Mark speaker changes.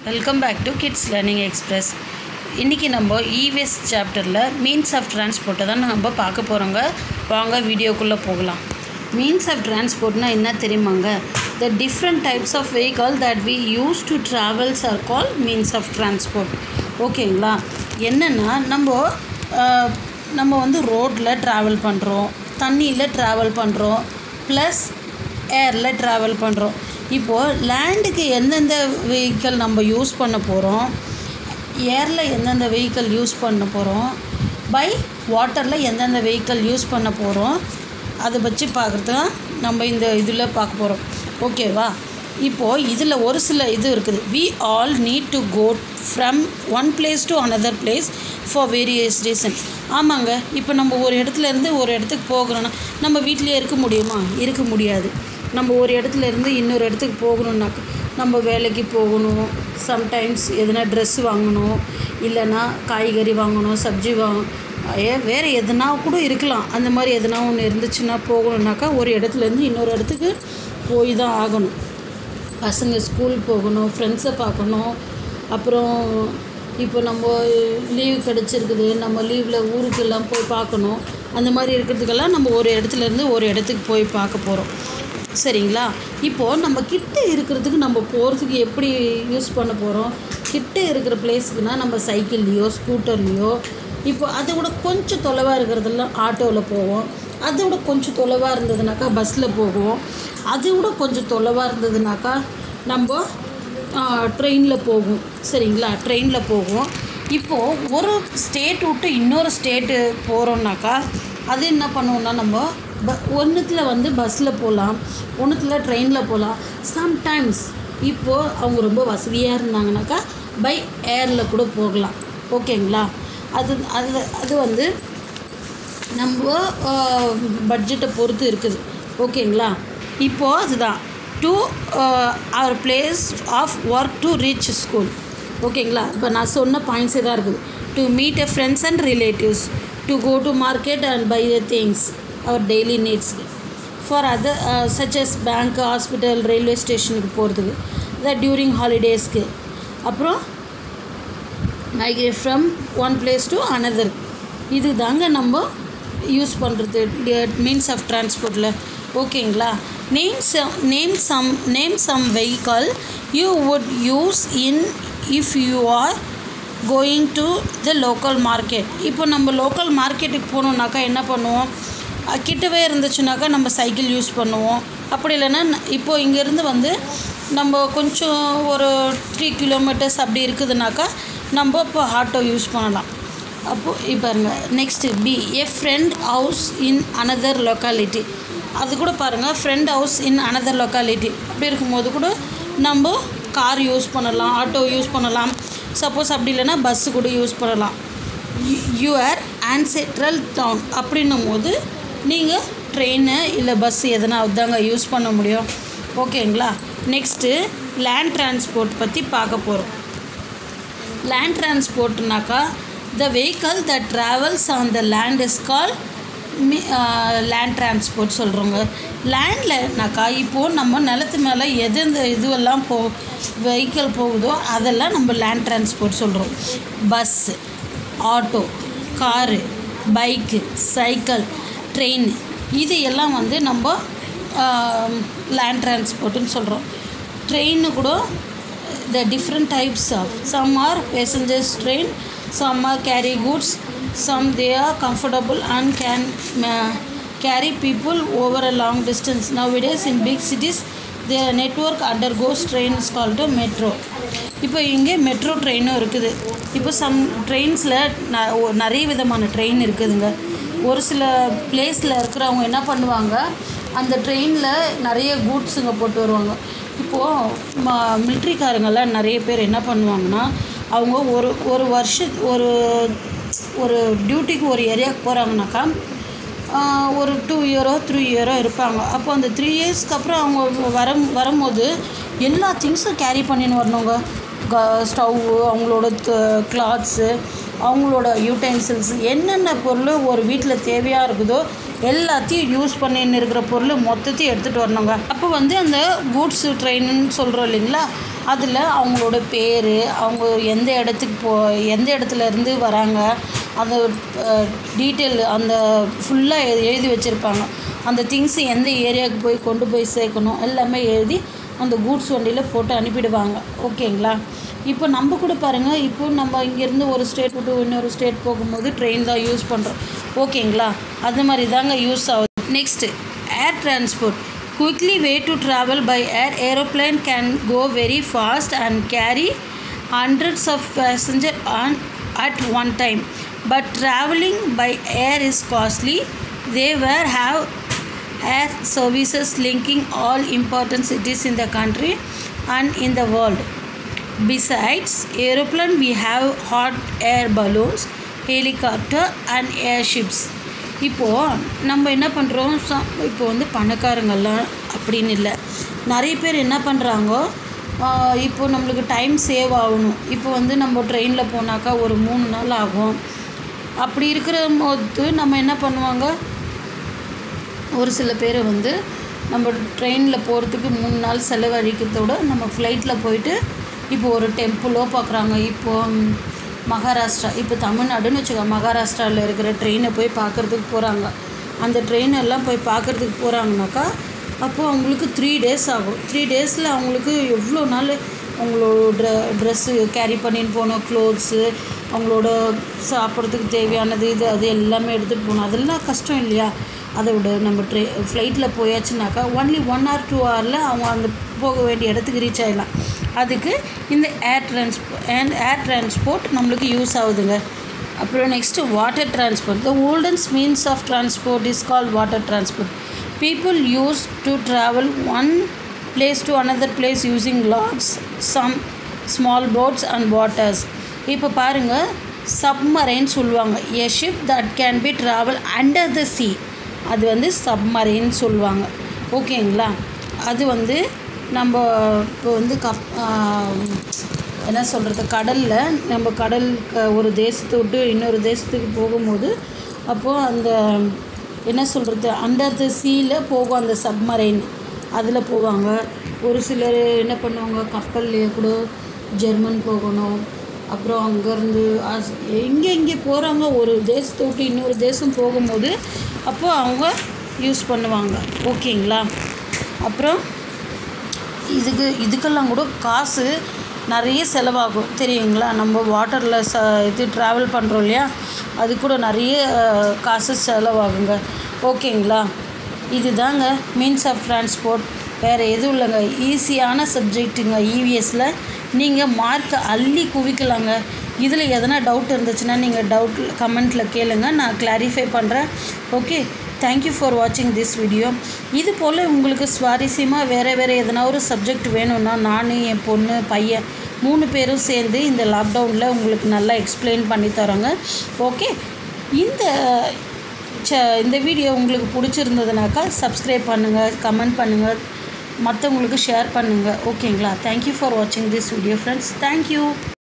Speaker 1: welcome back to kids learning express இன்றைக்கி நம்ம EVS சாப்டரில் மீன்ஸ் ஆஃப் டிரான்ஸ்போர்ட்டை தான் நம்ம பார்க்க போகிறோங்க வாங்க வீடியோக்குள்ளே போகலாம் மீன்ஸ் ஆஃப் டிரான்ஸ்போர்ட்னா என்ன தெரியுமாங்க the different types of vehicle that we use to travels are call means of transport ஓகேங்களா என்னென்னா நம்ம ஆஹ், நம்ம வந்து ரோட்டில் ட்ராவல் பண்ணுறோம் தண்ணியில் ட்ராவல் பண்ணுறோம் ப்ளஸ் ஏரில் ட்ராவல் பண்ணுறோம் இப்போது லேண்டுக்கு எந்தெந்த வெஹிக்கல் நம்ம யூஸ் பண்ண போகிறோம் ஏரில் எந்தெந்த வெஹிக்கல் யூஸ் பண்ண போகிறோம் பை வாட்டரில் எந்தெந்த வெஹிக்கல் யூஸ் பண்ண போகிறோம் அதை வச்சு பார்க்குறது தான் நம்ம இந்த இதில் பார்க்க போகிறோம் ஓகேவா இப்போது இதில் ஒரு சில இது இருக்குது we all need to go from one place to another place for various reason ஆமாங்க இப்போ நம்ம ஒரு இடத்துல இருந்து ஒரு இடத்துக்கு போகிறோன்னா நம்ம வீட்டிலேயே இருக்க முடியுமா இருக்க முடியாது நம்ம ஒரு இடத்துல இருந்து இன்னொரு இடத்துக்கு போகணுன்னாக்க நம்ம வேலைக்கு போகணும் சம்டைம்ஸ் எதனா ட்ரெஸ் வாங்கணும் இல்லைன்னா காய்கறி வாங்கணும் சப்ஜி வாங்க ஏ வேறு எதுனா கூட இருக்கலாம் அந்த மாதிரி எதுனா ஒன்று இருந்துச்சுன்னா போகணுன்னாக்கா ஒரு இடத்துலேருந்து இன்னொரு இடத்துக்கு போய் தான் ஆகணும் பசங்க ஸ்கூல் போகணும் ஃப்ரெண்ட்ஸை பார்க்கணும் அப்புறம் இப்போ நம்ம லீவ் கிடச்சிருக்குது நம்ம லீவில் ஊருக்கெல்லாம் போய் பார்க்கணும் அந்த மாதிரி இருக்கிறதுக்கெல்லாம் நம்ம ஒரு இடத்துலேருந்து ஒரு இடத்துக்கு போய் பார்க்க போகிறோம் சரிங்களா இப்போது நம்ம கிட்ட இருக்கிறதுக்கு நம்ம போகிறதுக்கு எப்படி யூஸ் பண்ண போகிறோம் கிட்ட இருக்கிற பிளேஸுக்குனா நம்ம சைக்கிள்லேயோ ஸ்கூட்டர்லேயோ இப்போ அதை விட கொஞ்சம் தொலைவாக இருக்கிறதெல்லாம் ஆட்டோவில் போவோம் அதை விட கொஞ்சம் தொலைவாக இருந்ததுனாக்கா பஸ்ஸில் போவோம் அதை விட கொஞ்சம் தொலைவாக இருந்ததுனாக்கா நம்ம ட்ரெயினில் போகும் சரிங்களா ட்ரெயினில் போகும் இப்போது ஒரு ஸ்டேட் விட்டு இன்னொரு ஸ்டேட்டு போகிறோம்னாக்கா அது என்ன பண்ணுவோம்னா நம்ம ப ஒன்றுத்தில் வந்து பஸ்ஸில் போகலாம் ஒன்றுத்தில் ட்ரெயினில் போகலாம் சம்டைம்ஸ் இப்போது அவங்க ரொம்ப வசதியாக இருந்தாங்கனாக்கா பை ஏரில் கூட போகலாம் ஓகேங்களா அது அது அது வந்து நம்ம பட்ஜெட்டை பொறுத்து இருக்குது ஓகேங்களா இப்போது அதுதான் to our place of work to reach school ஓகேங்களா இப்போ நான் சொன்ன பாயிண்ட்ஸே தான் இருக்குது to meet a friends and relatives to go to market and buy the things our daily நீட்ஸ்க்கு for other such as bank hospital railway ஸ்டேஷனுக்கு போகிறதுக்கு த டியூரிங் ஹாலிடேஸ்க்கு அப்புறம் migrate from one place to another இது தாங்க நம்ம use பண்ணுறது means of டிரான்ஸ்போர்ட்டில் ஓகேங்களா name some name some name some vehicle you would use in if you are going to the local market இப்போ நம்ம லோக்கல் மார்க்கெட்டுக்கு போகணுன்னாக்கா என்ன பண்ணுவோம் அஹ் கிட்டவே இருந்துச்சுனாக்கா நம்ம சைக்கிள் யூஸ் பண்ணுவோம் அப்படி இல்லைன்னா ந- இப்போ இங்கேருந்து வந்து நம்ம கொஞ்சம் ஒரு த்ரீ கிலோமீட்டர்ஸ் அப்படி இருக்குதுனாக்கா நம்ம இப்போ ஆட்டோ யூஸ் பண்ணலாம் அப்போது இப்போ next be a friend house in another locality அது கூட பாருங்கள் friend house in another locality அப்படி இருக்கும்போது கூட நம்ம கார் யூஸ் பண்ணலாம் ஆட்டோ யூஸ் பண்ணலாம் சப்போஸ் அப்படி இல்லைன்னா பஸ்ஸு கூட யூஸ் பண்ணலாம் யுவர் ஆன்செட்ரல் டவுன் அப்படின்னும் போது நீங்கள் ட்ரெயினு இல்லை பஸ் எதனா தாங்க யூஸ் பண்ண முடியும் ஓகேங்களா நெக்ஸ்ட்டு லேண்ட் டிரான்ஸ்போர்ட் பற்றி பார்க்க போகிறோம் லேண்ட் டிரான்ஸ்போர்ட்னாக்கா the vehicle the travels on the land is call land transport சொல்கிறோங்க லேண்ட்லனாக்கா இப்போது நம்ம நிலத்து மேலே எந்தெந்த இதுவெல்லாம் போ வெஹிக்கல் போகுதோ அதெல்லாம் நம்ம லேண்ட் டிரான்ஸ்போர்ட் சொல்கிறோம் bus auto car bike cycle train இது எல்லாம் வந்து நம்ம லேண்ட் டிரான்ஸ்போர்ட்டுன்னு சொல்கிறோம் ட்ரெயின்னு கூட the different types of some are passengers train some are carry goods some they are comfortable and can uh, carry people over a long distance nowadays in big cities their network undergoes train is called a metro இப்போ இங்கே metro ட்ரெயினும் இருக்குது இப்போ some ட்ரெயின்ஸில் நிறைய விதமான train இருக்குதுங்க ஒரு சில பிளேஸில் இருக்கிறவங்க என்ன பண்ணுவாங்க அந்த ட்ரெயினில் நிறைய கூட்ஸுங்க போட்டு வருவாங்க இப்போது ம மிலிட்ரிக்காரங்கெல்லாம் நிறைய பேர் என்ன பண்ணுவாங்கன்னா அவங்க ஒரு ஒரு வருஷ ஒரு ஒரு டியூட்டிக்கு ஒரு ஏரியாவுக்கு போகிறாங்கனாக்கா ஆஹ், ஒரு டூ இயரோ த்ரீ இயரோ இருப்பாங்க அப்போ அந்த த்ரீ இயர்ஸ்க்கு அப்புறம் அவங்க வரும் வரும்போது எல்லா திங்ஸும் கேரி பண்ணின்னு வரணுங்க க ஸ்டவ்வு அவங்களோட கிளாத்ஸு அவங்களோட யூட்டென்சில்ஸ் என்னென்ன பொருள் ஒரு வீட்டில் தேவையாக இருக்குதோ எல்லாத்தையும் யூஸ் பண்ணின்னு இருக்கிற பொருள் மொத்தத்தையும் எடுத்துகிட்டு வரணுங்க அப்போ வந்து அந்த கூட்ஸ் ட்ரெயின்னு சொல்கிறோம் இல்லைங்களா அதில் அவங்களோட பேர் அவங்க எந்த இடத்துக்கு போ எந்த இடத்துல இருந்து வராங்க அந்த டீட்டெயில் அந்த ஃபுல்லாக எழுதி வச்சுருப்பாங்க அந்த திங்ஸ் எந்த ஏரியாவுக்கு போய் கொண்டு போய் சேர்க்கணும் எல்லாமே எழுதி அந்த கூட்ஸ் வண்டியில் போட்டு அனுப்பிடுவாங்க ஓகேங்களா இப்போ நம்ம கூட பாருங்கள் இப்போ நம்ம இங்கேருந்து ஒரு ஸ்டேட் விட்டு இன்னொரு ஸ்டேட் போகும்போது ட்ரெயின் தான் யூஸ் பண்ணுறோம் ஓகேங்களா அது மாதிரி தாங்க யூஸ் ஆகுது next air transport quickly way to travel by air aeroplane can go very fast and carry hundreds of passengers on at one time but traveling by air is costly they were have air services linking all important cities in the country and in the world besides aeroplane we have hot air balloons helicopter and airships இப்போது நம்ம என்ன பண்ணுறோம் இப்போ வந்து பணக்காரங்கெல்லாம் அப்படின்னு இல்லை நிறைய பேர் என்ன பண்ணுறாங்கோ இப்போ நம்மளுக்கு டைம் சேவ் ஆகணும் இப்போ வந்து நம்ம ட்ரெயினில் போனாக்கா ஒரு மூணு நாள் ஆகும் அப்படி இருக்கிற போது நம்ம என்ன பண்ணுவாங்க ஒரு சில பேர் வந்து நம்ம ட்ரெயினில் போகிறதுக்கு மூணு நாள் செலவழிக்கிறத விட நம்ம ஃப்ளைட்டில் போயிட்டு இப்போ ஒரு டெம்பிளோ பார்க்குறாங்க இப்போது மகாராஷ்டிரா இப்போ தமிழ்நாடுன்னு வச்சுக்கோ மகாராஷ்டிராவில் இருக்கிற ட்ரெயினை போய் பார்க்குறதுக்கு போகிறாங்க அந்த ட்ரெயின் எல்லாம் போய் பார்க்குறதுக்கு போகிறாங்கனாக்கா அப்போது அவங்களுக்கு த்ரீ டேஸ் ஆகும் த்ரீ டேஸில் அவங்களுக்கு எவ்வளோ நாள் அவங்களோட ட்ர ட்ரெஸ்ஸு கேரி பண்ணின்னு போகணும் க்ளோத்ஸு அவங்களோட சாப்பிட்றதுக்கு தேவையானது இது அது எல்லாமே எடுத்துகிட்டு போகணும் அதெல்லாம் கஷ்டம் இல்லையா அதை விட நம்ம ட்ரெ ஃப்ளைட்டில் போயாச்சுனாக்கா ஒன்லி ஒன் ஆர் டூ ஹவரில் அவங்க அந்த போக வேண்டிய இடத்துக்கு ரீச் ஆகிடலாம் அதுக்கு இந்த air transport and air transport நம்மளுக்கு யூஸ் ஆகுதுங்க அப்புறம் next water transport the oldest means of transport is call water transport people used to travel one place to another place using logs some small boats and waters இப்போ பாருங்கள் submarine சொல்லுவாங்க a ship that can be travel under the sea அது வந்து submarine சொல்லுவாங்க ஓகேங்களா அது வந்து நம்ம இப்போ வந்து கப் என்ன சொல்கிறது கடலில் நம்ம கடல் ஒரு தேசத்தை விட்டு இன்னொரு தேசத்துக்கு போகும்போது அப்போது அந்த என்ன சொல்கிறது அண்டர் த சீயில் போகும் அந்த சப்மரைன் அதில் போவாங்க ஒரு சிலர் என்ன பண்ணுவாங்க கப்பல்லையே கூட ஜெர்மன் போகணும் அப்புறம் அங்கேருந்து எங்கே எங்கே போகிறாங்க ஒரு தேசத்தை விட்டு இன்னொரு தேசம் போகும்போது அப்போது அவங்க யூஸ் பண்ணுவாங்க ஓகேங்களா அப்புறம் இதுக்கு இதுக்கெல்லாம் கூட காசு நிறைய செலவாகும் தெரியுங்களா நம்ம வாட்டரில் ச இது ட்ராவல் பண்ணுறோம் இல்லையா அது கூட நிறைய காசு செலவாகுங்க ஓகேங்களா இதுதாங்க மீன்ஸ் ஆஃப் ட்ரான்ஸ்போர்ட் வேறு எதுவும் இல்லைங்க ஈஸியான சப்ஜெக்ட்டுங்க இவிஎஸில் நீங்கள் மார்க்கை அள்ளி குவிக்கலாங்க இதில் எதனா டவுட் இருந்துச்சுன்னா நீங்கள் டவுட் கமெண்ட்டில் கேளுங்க நான் கிளாரிஃபை பண்ணுறேன் ஓகே தேங்க்யூ ஃபார் வாட்சிங் திஸ் வீடியோ இது போல் உங்களுக்கு சுவாரஸ்யமாக வேறு வேறு எதனா ஒரு சப்ஜெக்ட் வேணும்னா நான் என் பொண்ணு பையன் மூணு பேரும் சேர்ந்து இந்த லாக்டவுனில் உங்களுக்கு நல்லா எக்ஸ்பிளைன் பண்ணி தரோங்க ஓகே இந்த ச இந்த வீடியோ உங்களுக்கு பிடிச்சிருந்ததுனாக்கா சப்ஸ்கிரைப் பண்ணுங்கள் கமெண்ட் பண்ணுங்கள் மற்றவங்களுக்கு ஷேர் பண்ணுங்கள் ஓகேங்களா தேங்க்யூ ஃபார் வாட்சிங் திஸ் வீடியோ ஃப்ரெண்ட்ஸ் தேங்க்யூ